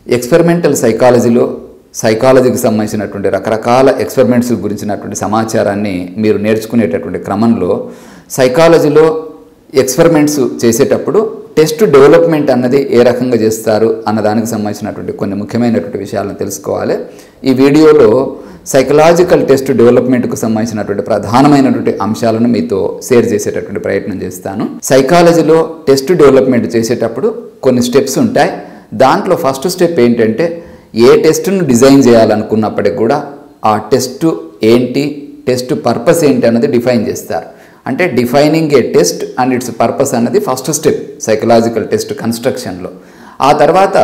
experimental సైకాలజీలో సైకాలజీకి సంబంధించినటువంటి రకరకాల ఎక్స్పెరిమెంట్స్ గురించినటువంటి సమాచారాన్ని మీరు నేర్చుకునేటటువంటి క్రమంలో సైకాలజీలో ఎక్స్పెరిమెంట్స్ చేసేటప్పుడు టెస్ట్ డెవలప్మెంట్ అన్నది ఏ రకంగా చేస్తారు అన్న దానికి సంబంధించినటువంటి కొన్ని ముఖ్యమైనటువంటి విషయాలను తెలుసుకోవాలి ఈ వీడియోలో సైకలాజికల్ టెస్ట్ డెవలప్మెంట్కు సంబంధించినటువంటి ప్రధానమైనటువంటి అంశాలను మీతో షేర్ చేసేటటువంటి ప్రయత్నం చేస్తాను సైకాలజీలో టెస్ట్ డెవలప్మెంట్ చేసేటప్పుడు కొన్ని స్టెప్స్ ఉంటాయి దాంట్లో ఫస్ట్ స్టెప్ ఏంటంటే ఏ టెస్ట్ను డిజైన్ చేయాలనుకున్నప్పటికి కూడా ఆ టెస్ట్ ఏంటి టెస్ట్ పర్పస్ ఏంటి అన్నది డిఫైన్ చేస్తారు అంటే defining a test and its purpose అన్నది ఫస్ట్ స్టెప్ సైకలాజికల్ టెస్ట్ కన్స్ట్రక్షన్లో ఆ తర్వాత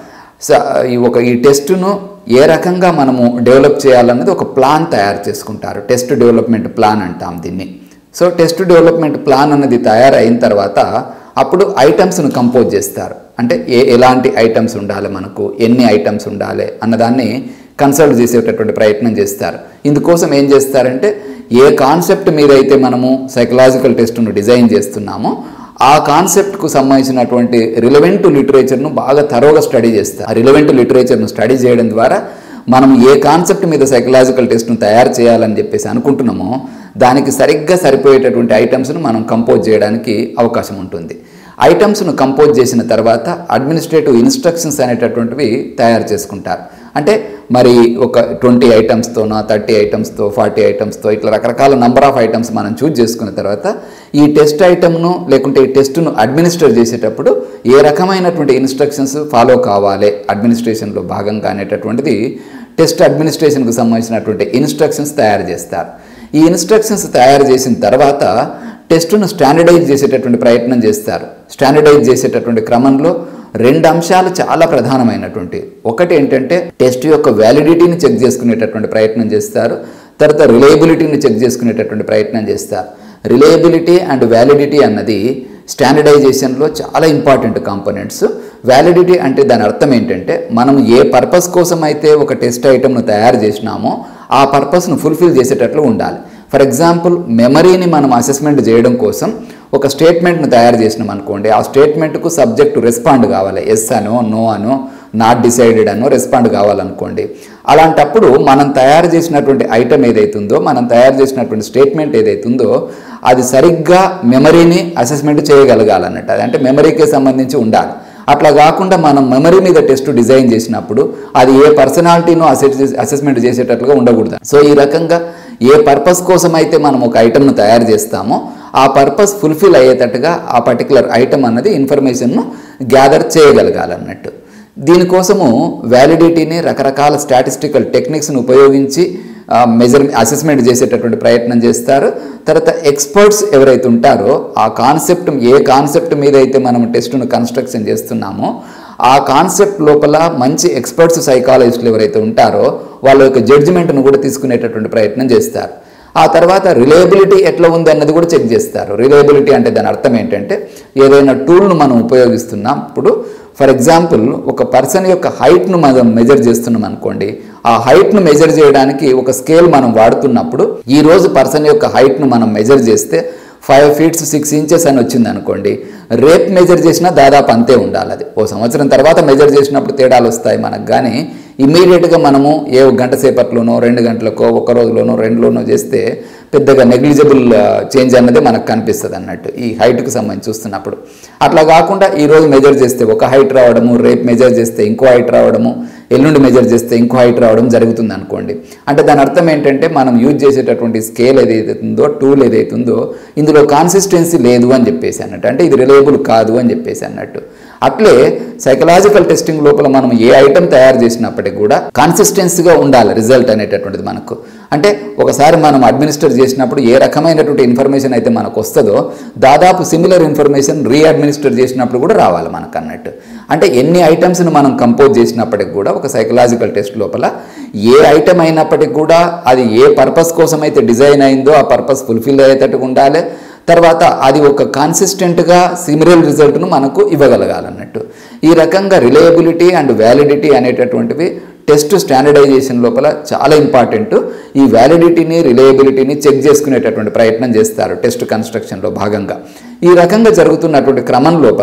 స- ఈ ఒక ఈ టెస్ట్ను ఏ రకంగా మనము డెవలప్ చేయాలన్నది ఒక ప్లాన్ తయారు చేసుకుంటారు టెస్ట్ డెవలప్మెంట్ ప్లాన్ అంటాం దీన్ని సో టెస్ట్ డెవలప్మెంట్ ప్లాన్ అన్నది తయారైన తర్వాత అప్పుడు ఐటమ్స్ను కంపోజ్ చేస్తారు అంటే ఏ ఎలాంటి ఐటమ్స్ ఉండాలి మనకు ఎన్ని ఐటమ్స్ ఉండాలి అన్నదాన్ని కన్సల్ట్ చేసేటటువంటి ప్రయత్నం చేస్తారు ఇందుకోసం ఏం చేస్తారంటే ఏ కాన్సెప్ట్ మీద అయితే మనము సైకలాజికల్ టెస్ట్ను డిజైన్ చేస్తున్నామో ఆ కాన్సెప్ట్కు సంబంధించినటువంటి రిలవెంట్ లిటరేచర్ను బాగా తరోగా స్టడీ చేస్తారు ఆ రిలవెంట్ లిటరేచర్ను స్టడీ చేయడం ద్వారా మనం ఏ కాన్సెప్ట్ మీద సైకలాజికల్ టెస్ట్ను తయారు చేయాలని చెప్పేసి అనుకుంటున్నామో దానికి సరిగ్గా సరిపోయేటటువంటి ఐటమ్స్ను మనం కంపోజ్ చేయడానికి అవకాశం ఉంటుంది ఐటమ్స్ను కంపోజ్ చేసిన తర్వాత అడ్మినిస్ట్రేటివ్ ఇన్స్ట్రక్షన్స్ అనేటటువంటివి తయారు చేసుకుంటారు అంటే మరి ఒక ట్వంటీ ఐటమ్స్తోనో థర్టీ ఐటమ్స్తో ఫార్టీ ఐటమ్స్తో ఇట్లా రకరకాల నంబర్ ఆఫ్ ఐటమ్స్ మనం చూజ్ చేసుకున్న తర్వాత ఈ టెస్ట్ ఐటమ్ను లేకుంటే ఈ టెస్ట్ను అడ్మినిస్టర్ చేసేటప్పుడు ఏ రకమైనటువంటి ఇన్స్ట్రక్షన్స్ ఫాలో కావాలి అడ్మినిస్ట్రేషన్లో భాగంగా అనేటటువంటిది టెస్ట్ అడ్మినిస్ట్రేషన్కు సంబంధించినటువంటి ఇన్స్ట్రక్షన్స్ తయారు చేస్తారు ఈ ఇన్స్ట్రక్షన్స్ తయారు చేసిన తర్వాత టెస్టును స్టాండర్డైజ్ చేసేటటువంటి ప్రయత్నం చేస్తారు స్టాండర్డైజ్ చేసేటటువంటి క్రమంలో రెండు అంశాలు చాలా ప్రధానమైనటువంటి ఒకటి ఏంటంటే టెస్ట్ యొక్క వ్యాలిడిటీని చెక్ చేసుకునేటటువంటి ప్రయత్నం చేస్తారు తర్వాత రిలయబిలిటీని చెక్ చేసుకునేటటువంటి ప్రయత్నం చేస్తారు రిలయబిలిటీ అండ్ వ్యాలిడిటీ అన్నది స్టాండర్డైజేషన్లో చాలా ఇంపార్టెంట్ కాంపోనెంట్స్ వ్యాలిడిటీ అంటే దాని అర్థం ఏంటంటే మనం ఏ పర్పస్ కోసం అయితే ఒక టెస్ట్ ఐటమ్ను తయారు చేసినామో ఆ పర్పస్ను ఫుల్ఫిల్ చేసేటట్లు ఉండాలి ఫర్ ఎగ్జాంపుల్ మెమరీని మనం అసెస్మెంట్ చేయడం కోసం ఒక స్టేట్మెంట్ను తయారు చేసినాం అనుకోండి ఆ స్టేట్మెంట్కు సబ్జెక్టు రెస్పాండ్ కావాలి ఎస్ అనో నో అనో నాట్ డిసైడెడ్ అనో రెస్పాండ్ కావాలనుకోండి అలాంటప్పుడు మనం తయారు చేసినటువంటి ఐటమ్ ఏదైతుందో మనం తయారు చేసినటువంటి స్టేట్మెంట్ ఏదైతుందో అది సరిగ్గా మెమరీని అసెస్మెంట్ చేయగలగాలన్నట్టు అది అంటే మెమరీకి సంబంధించి ఉండాలి అట్లా కాకుండా మనం మెమరీ మీద టెస్ట్ డిజైన్ చేసినప్పుడు అది ఏ పర్సనాలిటీనో అసెస్ అసెస్మెంట్ చేసేటట్లుగా ఉండకూడదు సో ఈ రకంగా ఏ పర్పస్ కోసం అయితే మనం ఒక ఐటమ్ను తయారు చేస్తామో ఆ పర్పస్ ఫుల్ఫిల్ అయ్యేటట్టుగా ఆ పర్టికులర్ ఐటమ్ అన్నది ఇన్ఫర్మేషన్ను గ్యాదర్ చేయగలగాలన్నట్టు దీనికోసము వ్యాలిడిటీని రకరకాల స్టాటిస్టికల్ టెక్నిక్స్ను ఉపయోగించి మెజర్ అసెస్మెంట్ చేసేటటువంటి ప్రయత్నం చేస్తారు తర్వాత ఎక్స్పర్ట్స్ ఎవరైతే ఉంటారో ఆ కాన్సెప్ట్ ఏ కాన్సెప్ట్ మీద అయితే మనం టెస్ట్ను కన్స్ట్రక్షన్ చేస్తున్నామో ఆ కాన్సెప్ట్ లోపల మంచి ఎక్స్పర్ట్స్ సైకాలజిస్టులు ఎవరైతే ఉంటారో వాళ్ళ యొక్క జడ్జిమెంట్ను కూడా తీసుకునేటటువంటి ప్రయత్నం చేస్తారు ఆ తర్వాత రిలయబిలిటీ ఎట్లా ఉంది అన్నది కూడా చెక్ చేస్తారు రిలయబిలిటీ అంటే దాని అర్థం ఏంటంటే ఏదైనా టూల్ను మనం ఉపయోగిస్తున్నప్పుడు ఫర్ ఎగ్జాంపుల్ ఒక పర్సన్ యొక్క హైట్ను మనం మెజర్ చేస్తున్నాం అనుకోండి ఆ హైట్ను మెజర్ చేయడానికి ఒక స్కేల్ మనం వాడుతున్నప్పుడు ఈ రోజు పర్సన్ యొక్క హైట్ను మనం మెజర్ చేస్తే ఫైవ్ ఫీట్స్ సిక్స్ ఇంచెస్ అని వచ్చింది అనుకోండి రేపు మెజర్ చేసినా దాదాపు అంతే ఉండాలి అది ఓ సంవత్సరం తర్వాత మెజర్ చేసినప్పుడు తేడాలు వస్తాయి మనకు కానీ ఇమీడియట్గా మనము ఏ ఒక గంట సేపట్లోనో రెండు గంటలకో ఒక రోజులోనో రెండులోనో చేస్తే పెద్దగా నెగ్లిజిబుల్ చేంజ్ అన్నది మనకు కనిపిస్తుంది అన్నట్టు ఈ హైట్కి సంబంధించి చూస్తున్నప్పుడు అట్లా కాకుండా ఈ రోజు మెజర్ చేస్తే ఒక హైట్ రావడము రేపు మెజర్ చేస్తే ఇంకో హైట్ రావడము ఎల్లుండి మెజర్ చేస్తే ఇంకో హైట్ రావడం జరుగుతుంది అనుకోండి అంటే దాని అర్థం ఏంటంటే మనం యూజ్ చేసేటటువంటి స్కేల్ ఏదైతే ఉందో టూల్ ఏదైతే ఉందో ఇందులో కాన్సిస్టెన్సీ లేదు అని చెప్పేసి అన్నట్టు అంటే ఇది రిలయబుల్ కాదు అని చెప్పేసి అన్నట్టు అట్లే సైకలాజికల్ టెస్టింగ్ లోపల మనం ఏ ఐటమ్ తయారు చేసినప్పటికీ కూడా కాన్సిస్టెన్సీగా ఉండాలి రిజల్ట్ అనేటటువంటిది మనకు అంటే ఒకసారి మనం అడ్మినిస్టర్ చేసినప్పుడు ఏ రకమైనటువంటి ఇన్ఫర్మేషన్ అయితే మనకు వస్తుందో దాదాపు సిమిలర్ ఇన్ఫర్మేషన్ రీఅడ్మినిస్టర్ చేసినప్పుడు కూడా రావాలి మనకు అన్నట్టు అంటే ఎన్ని ఐటమ్స్ని మనం కంపోజ్ చేసినప్పటికి కూడా ఒక సైకలాజికల్ టెస్ట్ లోపల ఏ ఐటమ్ అయినప్పటికీ కూడా అది ఏ పర్పస్ కోసం అయితే డిజైన్ అయిందో ఆ పర్పస్ ఫుల్ఫిల్ అయ్యేటట్టుగా ఉండాలి తర్వాత అది ఒక కాన్సిస్టెంట్గా సిమిలర్ రిజల్ట్ను మనకు ఇవ్వగలగాలన్నట్టు ఈ రకంగా రిలయబిలిటీ అండ్ వ్యాలిడిటీ అనేటటువంటివి టెస్ట్ స్టాండర్డైజేషన్ లోపల చాలా ఇంపార్టెంట్ ఈ వ్యాలిడిటీని రిలయబిలిటీని చెక్ చేసుకునేటటువంటి ప్రయత్నం చేస్తారు టెస్ట్ కన్స్ట్రక్షన్లో భాగంగా ఈ రకంగా జరుగుతున్నటువంటి క్రమం లోపల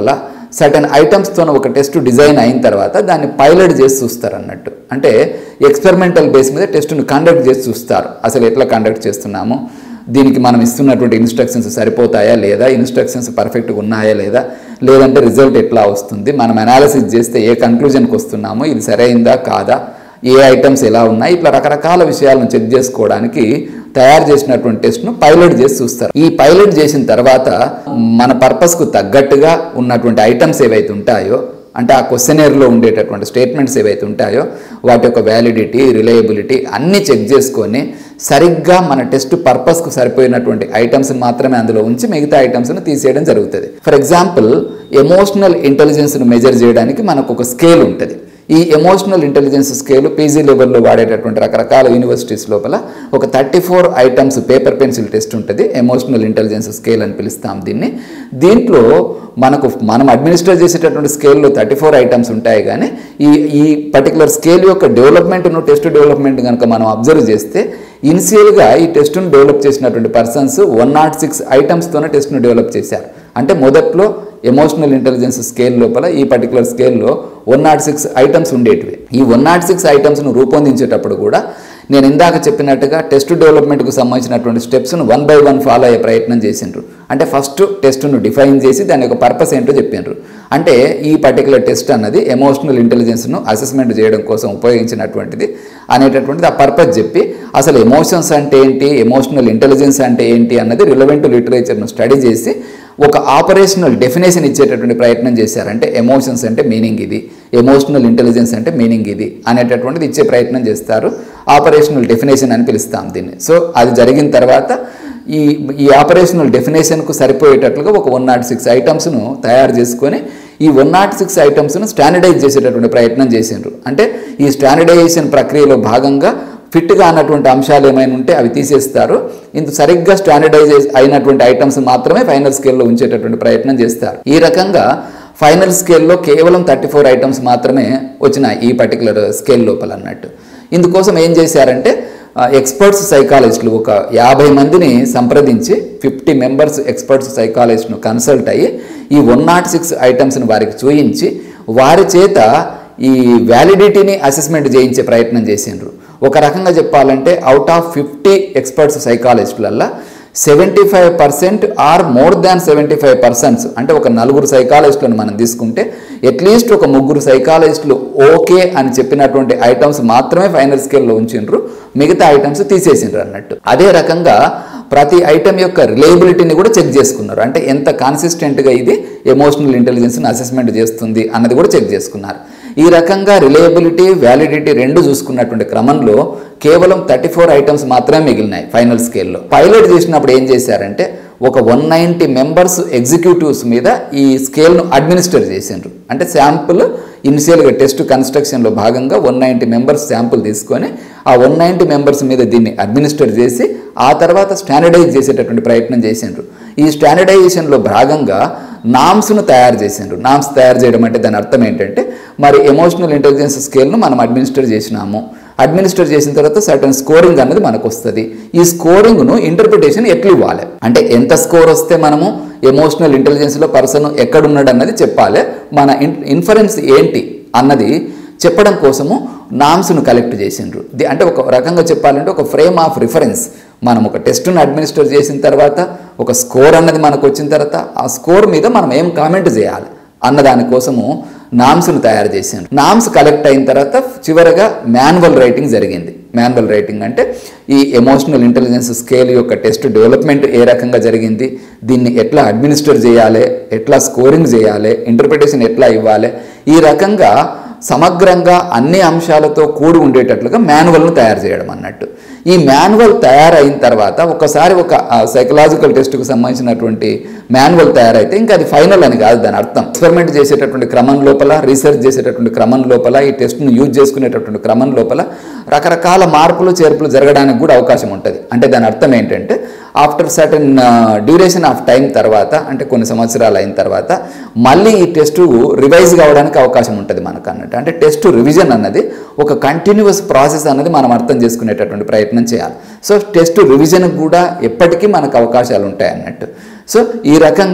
సర్టన్ ఐటమ్స్తో ఒక టెస్ట్ డిజైన్ అయిన తర్వాత దాన్ని పైలట్ చేసి చూస్తారు అన్నట్టు అంటే ఎక్స్పెరిమెంటల్ బేస్ మీద టెస్ట్ను కండక్ట్ చేసి చూస్తారు అసలు ఎట్లా కండక్ట్ చేస్తున్నాము దీనికి మనం ఇస్తున్నటువంటి ఇన్స్ట్రక్షన్స్ సరిపోతాయా లేదా ఇన్స్ట్రక్షన్స్ పర్ఫెక్ట్గా ఉన్నాయా లేదా లేదంటే రిజల్ట్ ఎట్లా వస్తుంది మనం అనాలిసిస్ చేస్తే ఏ కన్క్లూజన్కి వస్తున్నామో ఇది సరైందా కాదా ఏ ఐటమ్స్ ఎలా ఉన్నాయి ఇట్లా రకరకాల విషయాలను చెక్ చేసుకోవడానికి తయారు చేసినటువంటి టెస్ట్ను పైలట్ చేసి చూస్తారు ఈ పైలట్ చేసిన తర్వాత మన పర్పస్కు తగ్గట్టుగా ఉన్నటువంటి ఐటమ్స్ ఏవైతే ఉంటాయో అంటే ఆ క్వశ్చనేర్లో ఉండేటటువంటి స్టేట్మెంట్స్ ఏవైతే ఉంటాయో వాటి యొక్క వ్యాలిడిటీ రిలయబిలిటీ అన్నీ చెక్ చేసుకొని సరిగ్గా మన టెస్ట్ పర్పస్కు సరిపోయినటువంటి ఐటమ్స్ని మాత్రమే అందులో ఉంచి మిగతా ఐటమ్స్ను తీసేయడం జరుగుతుంది ఫర్ ఎగ్జాంపుల్ ఎమోషనల్ ఇంటెలిజెన్స్ను మెజర్ చేయడానికి మనకు ఒక స్కేల్ ఉంటుంది ఈ ఎమోషనల్ ఇంటెలిజెన్స్ స్కేల్ పీజీ లెవెల్లో వాడేటటువంటి రకరకాల యూనివర్సిటీస్ లోపల ఒక thirty four items paper pencil test ఉంటుంది ఎమోషనల్ ఇంటెలిజెన్స్ స్కేల్ అని పిలుస్తాం దీన్ని దీంట్లో మనకు మనం అడ్మినిస్టర్ చేసేటటువంటి స్కేల్లో థర్టీ ఫోర్ ఐటమ్స్ ఉంటాయి కానీ ఈ ఈ పర్టికులర్ స్కేల్ యొక్క డెవలప్మెంట్ను టెస్ట్ డెవలప్మెంట్ కనుక మనం అబ్జర్వ్ చేస్తే ఇనిషియల్గా ఈ టెస్ట్ను డెవలప్ చేసినటువంటి పర్సన్స్ వన్ నాట్ సిక్స్ ఐటమ్స్తోనే టెస్ట్ను డెవలప్ చేశారు అంటే మొదట్లో ఎమోషనల్ ఇంటెలిజెన్స్ స్కేల్ లోపల ఈ పర్టికులర్ స్కేల్లో వన్ నాట్ సిక్స్ ఐటమ్స్ ఉండేటివి ఈ వన్ నాట్ సిక్స్ ఐటమ్స్ను రూపొందించేటప్పుడు కూడా నేను ఇందాక చెప్పినట్టుగా టెస్ట్ డెవలప్మెంట్కు సంబంధించినటువంటి స్టెప్స్ను వన్ బై వన్ ఫాలో అయ్యే ప్రయత్నం చేసిండ్రు అంటే ఫస్ట్ టెస్ట్ను డిఫైన్ చేసి దాని యొక్క పర్పస్ ఏంటో చెప్పిండ్రు అంటే ఈ పర్టికులర్ టెస్ట్ అన్నది ఎమోషనల్ ఇంటెలిజెన్స్ను అసెస్మెంట్ చేయడం కోసం ఉపయోగించినటువంటిది అనేటటువంటిది ఆ పర్పస్ చెప్పి అసలు ఎమోషన్స్ అంటే ఏంటి ఎమోషనల్ ఇంటెలిజెన్స్ అంటే ఏంటి అన్నది రిలవెంట్ లిటరేచర్ను స్టడీ చేసి ఒక ఆపరేషనల్ డెఫినేషన్ ఇచ్చేటటువంటి ప్రయత్నం చేశారు అంటే ఎమోషన్స్ అంటే మీనింగ్ ఇది ఎమోషనల్ ఇంటెలిజెన్స్ అంటే మీనింగ్ ఇది అనేటటువంటిది ఇచ్చే ప్రయత్నం చేస్తారు ఆపరేషనల్ డెఫినేషన్ అని పిలుస్తాం దీన్ని సో అది జరిగిన తర్వాత ఈ ఈ ఆపరేషనల్ డెఫినేషన్కు సరిపోయేటట్లుగా ఒక వన్ నాట్ సిక్స్ ఐటమ్స్ను తయారు చేసుకొని ఈ వన్ నాట్ సిక్స్ ఐటమ్స్ను స్టాండర్డైజ్ చేసేటటువంటి ప్రయత్నం చేసిండ్రు అంటే ఈ స్టాండర్డైజేషన్ ప్రక్రియలో భాగంగా ఫిట్గా అన్నటువంటి అంశాలు ఏమైనా ఉంటే అవి తీసేస్తారు ఇంత సరిగ్గా స్టాండర్డైజ్ అయినటువంటి ఐటమ్స్ మాత్రమే ఫైనల్ స్కేల్లో ఉంచేటటువంటి ప్రయత్నం చేస్తారు ఈ రకంగా ఫైనల్ స్కేల్లో కేవలం థర్టీ ఫోర్ ఐటమ్స్ మాత్రమే వచ్చినాయి ఈ పర్టికులర్ స్కేల్ లోపల అన్నట్టు ఇందుకోసం ఏం చేశారంటే ఎక్స్పర్ట్స్ సైకాలజిస్టులు ఒక యాభై మందిని సంప్రదించి ఫిఫ్టీ మెంబర్స్ ఎక్స్పర్ట్స్ సైకాలజిస్ట్ను కన్సల్ట్ అయ్యి ఈ వన్ నాట్ సిక్స్ ఐటమ్స్ని వారికి చూయించి వారి చేత ఈ వ్యాలిడిటీని అసెస్మెంట్ చేయించే ప్రయత్నం చేసిండ్రు ఒక రకంగా చెప్పాలంటే అవుట్ ఆఫ్ ఫిఫ్టీ ఎక్స్పర్ట్స్ సైకాలజిస్టులల్లో seventy five percent or more than seventy five percents అంటే ఒక నలుగురు సైకాలజిస్టులను మనం తీసుకుంటే అట్లీస్ట్ ఒక ముగ్గురు సైకాలజిస్టులు ఓకే అని చెప్పినటువంటి ఐటమ్స్ మాత్రమే ఫైనల్ స్కేల్లో ఉంచిండ్రు మిగతా ఐటమ్స్ తీసేసిండ్రు అన్నట్టు అదే రకంగా ప్రతి ఐటమ్ యొక్క రిలయబిలిటీని కూడా చెక్ చేసుకున్నారు అంటే ఎంత కాన్సిస్టెంట్గా ఇది ఎమోషనల్ ఇంటెలిజెన్స్ని అసెస్మెంట్ చేస్తుంది అన్నది కూడా చెక్ చేసుకున్నారు ఈ రకంగా రిలయబిలిటీ వ్యాలిడిటీ రెండు చూసుకున్నటువంటి క్రమంలో కేవలం థర్టీ ఫోర్ ఐటమ్స్ మాత్రమే మిగిలినాయి ఫైనల్ స్కేల్లో పైలట్ చేసినప్పుడు ఏం చేశారంటే ఒక వన్ నైంటీ మెంబర్స్ ఎగ్జిక్యూటివ్స్ మీద ఈ స్కేల్ను అడ్మినిస్టర్ చేసిండ్రు అంటే శాంపుల్ ఇనిషియల్గా టెస్ట్ కన్స్ట్రక్షన్లో భాగంగా వన్ నైంటీ మెంబర్స్ శాంపుల్ తీసుకొని ఆ వన్ నైంటీ మెంబర్స్ మీద దీన్ని అడ్మినిస్టర్ చేసి ఆ తర్వాత స్టాండర్డైజ్ చేసేటటువంటి ప్రయత్నం చేసిండ్రు ఈ స్టాండర్డైజేషన్లో భాగంగా నామ్స్ను తయారు చేసిండ్రు నామ్స్ తయారు చేయడం అంటే దాని అర్థం ఏంటంటే మరి ఎమోషనల్ ఇంటెలిజెన్స్ స్కేల్ను మనం అడ్మినిస్టర్ చేసినాము అడ్మినిస్టర్ చేసిన తర్వాత సర్టన్ స్కోరింగ్ అనేది మనకు వస్తుంది ఈ స్కోరింగ్ను ఇంటర్ప్రిటేషన్ ఎట్లా ఇవ్వాలి అంటే ఎంత స్కోర్ వస్తే మనము ఎమోషనల్ ఇంటెలిజెన్స్లో పర్సన్ ఎక్కడున్నాడు అన్నది చెప్పాలి మన ఇన్ఫరెన్స్ ఏంటి అన్నది చెప్పడం కోసము నామ్స్ను కలెక్ట్ చేసిండ్రు ది- అంటే ఒక రకంగా చెప్పాలంటే ఒక ఫ్రేమ్ ఆఫ్ రిఫరెన్స్ మనం ఒక టెస్ట్ను అడ్మినిస్టర్ చేసిన తర్వాత ఒక స్కోర్ అన్నది మనకు వచ్చిన తర్వాత ఆ స్కోర్ మీద మనం ఏం కామెంట్ చేయాలి అన్న దానికోసము నామ్స్ను తయారు చేశాను నామ్స్ కలెక్ట్ అయిన తర్వాత చివరగా మాన్యువల్ రైటింగ్ జరిగింది మాన్యువల్ రైటింగ్ అంటే ఈ ఎమోషనల్ ఇంటెలిజెన్స్ స్కేల్ యొక్క టెస్ట్ డెవలప్మెంట్ ఏ రకంగా జరిగింది దీన్ని ఎట్లా అడ్మినిస్టర్ చేయాలి ఎట్లా స్కోరింగ్ చేయాలి ఇంటర్ప్రిటేషన్ ఎట్లా ఇవ్వాలి ఈ రకంగా సమగ్రంగా అన్ని అంశాలతో కూడి ఉండేటట్లుగా మాన్యువల్ను తయారు చేయడం అన్నట్టు ఈ మాన్యువల్ తయారైన తర్వాత ఒకసారి ఒక సైకలాజికల్ టెస్ట్కు సంబంధించినటువంటి మాన్యువల్ తయారైతే ఇంకా అది ఫైనల్ అని కాదు దాని అర్థం ఎక్స్పెరిమెంట్ చేసేటటువంటి క్రమం లోపల రీసెర్చ్ చేసేటటువంటి క్రమం లోపల ఈ టెస్ట్ను యూజ్ చేసుకునేటటువంటి క్రమం లోపల రకరకాల మార్పులు చేర్పులు జరగడానికి కూడా అవకాశం ఉంటుంది అంటే దాని అర్థం ఏంటంటే after certain duration of time తర్వాత అంటే కొన్ని సంవత్సరాలు అయిన తర్వాత మళ్ళీ ఈ టెస్ట్ రివైజ్ కావడానికి అవకాశం ఉంటుంది మనకు అన్నట్టు అంటే టెస్ట్ రివిజన్ అన్నది ఒక కంటిన్యూస్ ప్రాసెస్ అన్నది మనం అర్థం చేసుకునేటటువంటి ప్రయత్నం చేయాలి సో టెస్ట్ రివిజన్కి కూడా ఎప్పటికీ మనకు అవకాశాలు ఉంటాయి అన్నట్టు సో ఈ రకంగా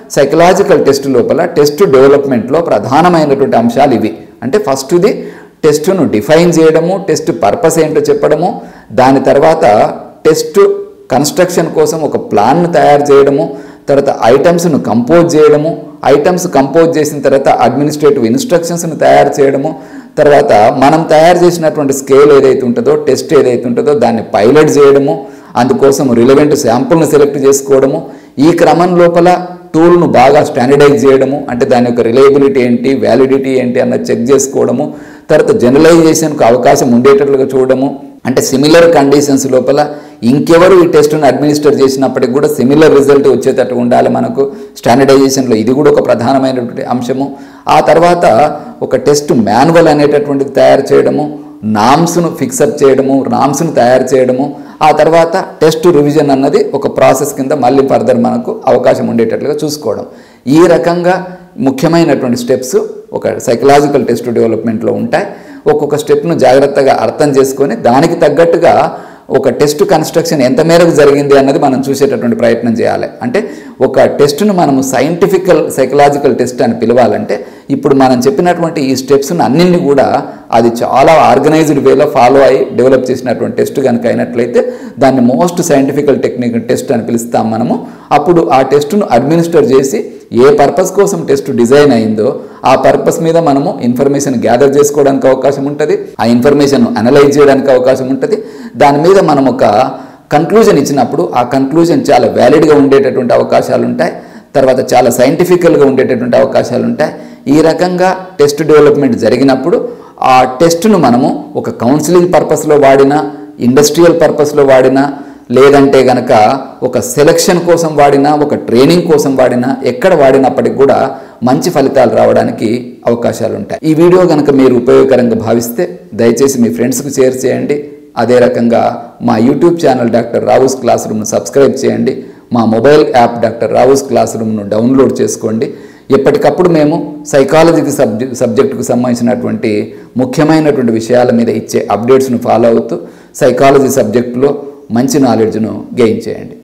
సైకలాజికల్ టెస్ట్ లోపల టెస్ట్ డెవలప్మెంట్లో ప్రధానమైనటువంటి అంశాలు ఇవి అంటే ఫస్ట్ది టెస్ట్ను డిఫైన్ చేయడము టెస్ట్ పర్పస్ ఏంటో చెప్పడము దాని తర్వాత టెస్ట్ కన్స్ట్రక్షన్ కోసం ఒక ప్లాన్ను తయారు చేయడము తర్వాత ఐటమ్స్ను కంపోజ్ చేయడము ఐటమ్స్ కంపోజ్ చేసిన తర్వాత అడ్మినిస్ట్రేటివ్ ఇన్స్ట్రక్షన్స్ను తయారు చేయడము తర్వాత మనం తయారు చేసినటువంటి స్కేల్ ఏదైతే ఉంటుందో టెస్ట్ ఏదైతే ఉంటుందో దాన్ని పైలట్ చేయడము అందుకోసం రిలవెంట్ శాంపుల్ను సెలెక్ట్ చేసుకోవడము ఈ క్రమం లోపల టూల్ను బాగా స్టాండర్డైజ్ చేయడము అంటే దాని యొక్క రిలయబిలిటీ ఏంటి వ్యాలిడిటీ ఏంటి అన్నది చెక్ చేసుకోవడము తర్వాత జనరలైజేషన్కు అవకాశం ఉండేటట్లుగా చూడడము అంటే సిమిలర్ కండిషన్స్ లోపల ఇంకెవరు ఈ టెస్ట్ను అడ్మినిస్టర్ చేసినప్పటికి కూడా సిమిలర్ రిజల్ట్ వచ్చేటట్టు ఉండాలి మనకు స్టాండర్డైజేషన్లో ఇది కూడా ఒక ప్రధానమైనటువంటి అంశము ఆ తర్వాత ఒక టెస్ట్ మాన్యువల్ అనేటటువంటిది తయారు చేయడము నామ్స్ను ఫిక్సప్ చేయడము నామ్స్ను తయారు చేయడము ఆ తర్వాత టెస్ట్ రివిజన్ అన్నది ఒక ప్రాసెస్ కింద మళ్ళీ ఫర్దర్ మనకు అవకాశం ఉండేటట్లుగా చూసుకోవడం ఈ రకంగా ముఖ్యమైనటువంటి స్టెప్స్ ఒక సైకలాజికల్ టెస్ట్ డెవలప్మెంట్లో ఉంటాయి ఒక్కొక్క స్టెప్ను జాగ్రత్తగా అర్థం చేసుకొని దానికి తగ్గట్టుగా ఒక టెస్ట్ కన్స్ట్రక్షన్ ఎంత మేరకు జరిగింది అన్నది మనం చూసేటటువంటి ప్రయత్నం చేయాలి అంటే ఒక టెస్ట్ను మనము సైంటిఫికల్ సైకలాజికల్ టెస్ట్ అని పిలవాలంటే ఇప్పుడు మనం చెప్పినటువంటి ఈ స్టెప్స్ను అన్నింటినీ కూడా అది చాలా ఆర్గనైజ్డ్ వేలో ఫాలో అయ్యి డెవలప్ చేసినటువంటి టెస్ట్ కనుక అయినట్లయితే దాన్ని మోస్ట్ సైంటిఫికల్ టెక్నిక్ టెస్ట్ అని పిలుస్తాం మనము అప్పుడు ఆ టెస్ట్ను అడ్మినిస్టర్ చేసి ఏ పర్పస్ కోసం టెస్ట్ డిజైన్ అయిందో ఆ పర్పస్ మీద మనము ఇన్ఫర్మేషన్ గ్యాదర్ చేసుకోవడానికి అవకాశం ఉంటుంది ఆ ఇన్ఫర్మేషన్ అనలైజ్ చేయడానికి అవకాశం ఉంటుంది దాని మీద మనం ఒక కన్క్లూజన్ ఇచ్చినప్పుడు ఆ కన్క్లూజన్ చాలా వ్యాలిడ్గా ఉండేటటువంటి అవకాశాలు ఉంటాయి తర్వాత చాలా సైంటిఫికల్గా ఉండేటటువంటి అవకాశాలు ఉంటాయి ఈ రకంగా టెస్ట్ డెవలప్మెంట్ జరిగినప్పుడు ఆ టెస్ట్ను మనము ఒక కౌన్సిలింగ్ పర్పస్లో వాడినా ఇండస్ట్రియల్ పర్పస్లో వాడినా లేదంటే గనక ఒక సెలక్షన్ కోసం వాడినా ఒక ట్రైనింగ్ కోసం వాడినా ఎక్కడ వాడినప్పటికి కూడా మంచి ఫలితాలు రావడానికి అవకాశాలు ఉంటాయి ఈ వీడియో కనుక మీరు ఉపయోగకరంగా భావిస్తే దయచేసి మీ ఫ్రెండ్స్కి షేర్ చేయండి అదే రకంగా మా YouTube channel doctor Rao's class రూమ్ను సబ్స్క్రైబ్ చేయండి మా mobile app doctor Rao's class రూమ్ను డౌన్లోడ్ చేసుకోండి ఎప్పటికప్పుడు మేము సైకాలజీకి సబ్జెక్ట్ సబ్జెక్టుకు సంబంధించినటువంటి ముఖ్యమైనటువంటి విషయాల మీద ఇచ్చే అప్డేట్స్ను ఫాలో అవుతూ సైకాలజీ సబ్జెక్టులో మంచి నాలెడ్జ్ను గెయిన్ చేయండి